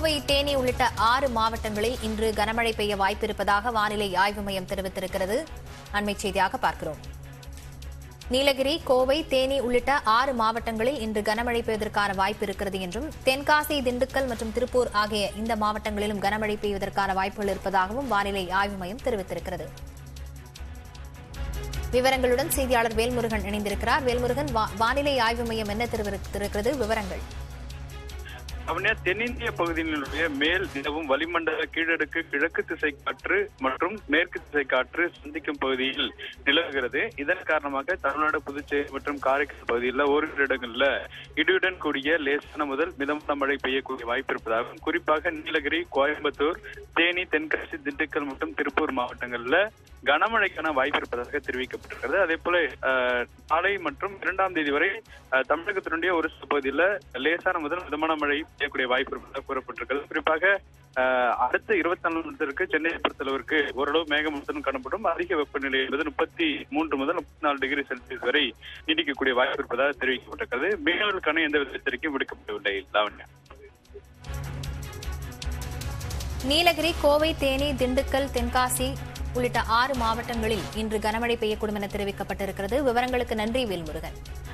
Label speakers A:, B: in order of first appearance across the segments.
A: கோவை தேனி உள்ளிட்ட ஆறு மாவட்டங்களில் இன்று கனமழை பெய்ய வாய்ப்பிருப்பதாக வானிலை ஆய்வு மையம் தெரிவித்திருக்கிறது அண்மைச் செய்தியாக பார்க்கிறோம் நீலகிரி கோவை தேனி உள்ளிட்ட ஆறு மாவட்டங்களில் இன்று கனமழை பெய்வதற்கான வாய்ப்பு இருக்கிறது என்றும் தென்காசி திண்டுக்கல் மற்றும் திருப்பூர் ஆகிய இந்த மாவட்டங்களிலும் கனமழை பெய்வதற்கான வாய்ப்புகள் இருப்பதாகவும் வானிலை ஆய்வு மையம் தெரிவித்திருக்கிறது விவரங்களுடன் செய்தியாளர் வேல்முருகன் இணைந்திருக்கிறார் வேல்முருகன் வா- வானிலை ஆய்வு மையம் என்ன தெரிவித்திருக்கிறது விவரங்கள்
B: அவனே தென்னிந்திய பகுதியினுடைய மேல் நிலவும் வளிமண்டல கீழடுக்கு கிழக்கு திசை காற்று மற்றும் மேற்கு திசை காற்று சந்திக்கும் பகுதியில் நிலவுகிறது இதன் காரணமாக தமிழ்நாடு புதுச்சேரி மற்றும் காரைக்கால் பகுதியில் ஓரிரு இடங்கள்ல இடியுடன் கூடிய லேசான முதல் மிதமான மழை பெய்யக்கூடிய வாய்ப்பு இருப்பதாகவும் குறிப்பாக நீலகிரி கோயம்புத்தூர் தேனி தென்காசி திண்டுக்கல் மற்றும் திருப்பூர் மாவட்டங்கள்ல கனமழைக்கான வாய்ப்பு இருப்பதாக தெரிவிக்கப்பட்டிருக்கிறது அதே போல அஹ், நாளை மற்றும் இரண்டாம் தேதி வரை அஹ், தமிழகத்தினுடைய ஒரு சில பகுதியில் லேசான முதல் மிதமான மழை பெய்யக்கூடிய வாய்ப்பு இருப்பதாக கூறப்பட்டிருக்கிறது குறிப்பாக அஹ், அடுத்த இருபத்தி நாலு மணி நேரத்திற்கு சென்னையை பொறுத்தளவிற்கு ஓரளவு மேகமூட்டத்துடன் காணப்படும் அதிக வெப்பநிலை என்பது முப்பத்தி மூன்று முதல் முப்பத்தி நாலு டிகிரி செல்சியஸ் வரை நீடிக்கக்கூடிய வாய்ப்பு இருப்பதாக தெரிவிக்கப்பட்டிருக்கிறது மீனவர்களுக்கான எந்த வித எச்சரிக்கையும் விடுக்கப்படவில்லை லாவண்யா
A: நீலகிரி கோவை தேனி திண்டுக்கல் தென்காசி உள்ளிட்ட ஆறு மாவட்டங்களில் இன்று கனமழை பெய்யக்கூடும் என தெரிவிக்கப்பட்டிருக்கிறது விவரங்களுக்கு நன்றி வேல்முருகன்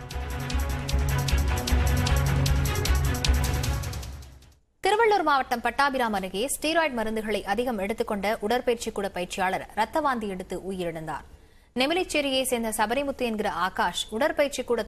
A: திருவள்ளூர் மாவட்டம் பட்டாபிராம் அருகே ஸ்டீராய்டு மருந்துகளை அதிகம் எடுத்துக்கொண்ட உடற்பயிற்சி கூட பயிற்சியாளர் ரத்த வாந்தி எடுத்து உயிரிழந்தார் நெமிலிச்சேரியை சேர்ந்த சபரிமுத்து என்கிற ஆகாஷ் உடற்பயிற்சி கூட